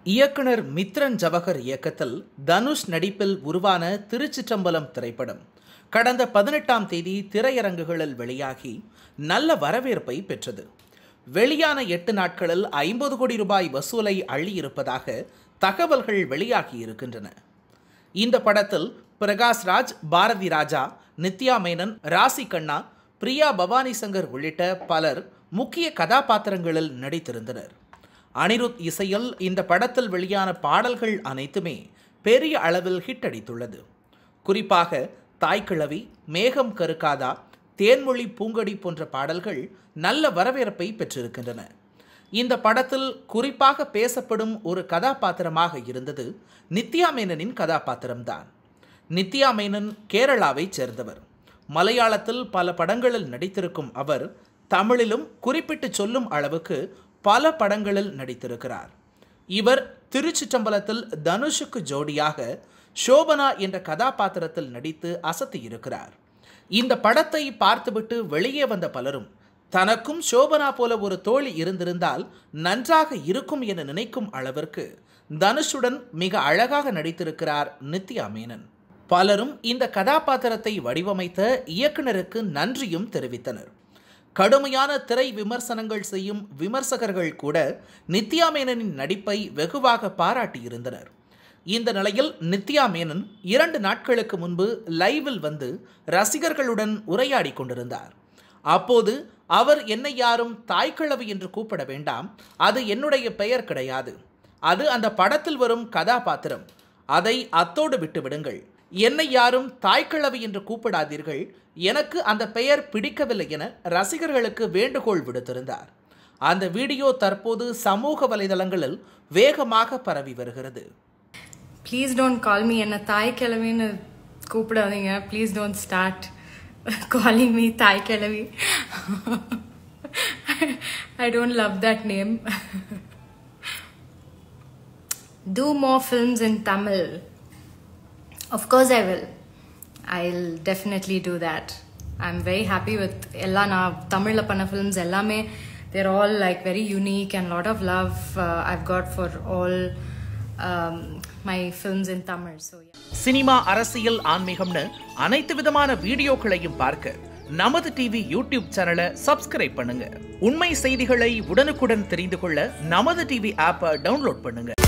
இயக்குனர் மித்ரன் ஜவஹர் இயக்கத்தில் தனுஷ் நடிப்பில் உருவான திருச்சிற்றம்பலம் திரைப்படம் கடந்த பதினெட்டாம் தேதி திரையரங்குகளில் வெளியாகி நல்ல வரவேற்பை பெற்றது வெளியான எட்டு நாட்களில் ஐம்பது கோடி ரூபாய் வசூலை அள்ளியிருப்பதாக தகவல்கள் வெளியாகி இருக்கின்றன இந்த படத்தில் பிரகாஷ் ராஜ் பாரதி ராஜா நித்யா மேனன் ராசி கண்ணா பிரியா பவானி சங்கர் உள்ளிட்ட பலர் முக்கிய கதாபாத்திரங்களில் நடித்திருந்தனர் அனிருத் இசையில் இந்த படத்தில் வெளியான பாடல்கள் அனைத்துமே பெரிய அளவில் ஹிட் அடித்துள்ளது குறிப்பாக தாய்க்கிழவி மேகம் கருக்காதா தேன்மொழி பூங்கொடி போன்ற பாடல்கள் நல்ல வரவேற்பை பெற்றிருக்கின்றன இந்த படத்தில் குறிப்பாக பேசப்படும் ஒரு கதாபாத்திரமாக இருந்தது நித்யா மேனனின் கதாபாத்திரம்தான் நித்யா மேனன் கேரளாவைச் சேர்ந்தவர் மலையாளத்தில் பல படங்களில் நடித்திருக்கும் அவர் தமிழிலும் குறிப்பிட்டு சொல்லும் அளவுக்கு பல படங்களில் நடித்திருக்கிறார் இவர் திருச்சிற்றம்பலத்தில் தனுஷுக்கு ஜோடியாக சோபனா என்ற கதாபாத்திரத்தில் நடித்து அசத்தியிருக்கிறார் இந்த படத்தை பார்த்துவிட்டு வெளியே வந்த பலரும் தனக்கும் சோபனா போல ஒரு தோழி இருந்திருந்தால் நன்றாக இருக்கும் என நினைக்கும் அளவிற்கு தனுஷுடன் மிக அழகாக நடித்திருக்கிறார் நித்யா மேனன் பலரும் இந்த கதாபாத்திரத்தை வடிவமைத்த இயக்குனருக்கு நன்றியும் தெரிவித்தனர் கடுமையான திரை விமர்சனங்கள் செய்யும் விமர்சகர்கள் கூட நித்யா மேனனின் நடிப்பை வெகுவாக பாராட்டியிருந்தனர் இந்த நிலையில் நித்யா மேனன் இரண்டு நாட்களுக்கு முன்பு லைவில் வந்து ரசிகர்களுடன் உரையாடி கொண்டிருந்தார் அப்போது அவர் என்னை யாரும் தாய்க்கிழவி என்று கூப்பிட வேண்டாம் அது என்னுடைய பெயர் கிடையாது அது அந்த படத்தில் வரும் கதாபாத்திரம் அதை அத்தோடு விட்டு விடுங்கள் என்னை யாரும் தாய்க்கிழவி என்று கூப்பிடாதீர்கள் எனக்கு அந்த பெயர் பிடிக்கவில்லை என ரசிகர்களுக்கு வேண்டுகோள் விடுத்திருந்தார் அந்த வீடியோ தற்போது சமூக வலைதளங்களில் வேகமாக பரவி வருகிறது ப்ளீஸ் டோன்ட் கால் மீ என்ன தாய் கிழவின்னு கூப்பிடாதீங்க please don't start calling me தாய் கிழவி I don't love that name two more films in Tamil Of course, I will. I'll definitely do that. I'm very happy with எல்லா நான் தமிழில் பண்ண ஃபிலிம்ஸ் எல்லாமே they're all like very unique and lot of love I've got for all my films in Tamil so cinema அரசியல் ஆன்மீகம்னு அனைத்து விதமான வீடியோக்களையும் பார்க்க நமது டிவி யூடியூப் சேனலை சப்ஸ்கிரைப் பண்ணுங்க உண்மை செய்திகளை உடனுக்குடன் தெரிந்து கொள்ள நமது டிவி ஆப்பை டவுன்லோட் பண்ணுங்க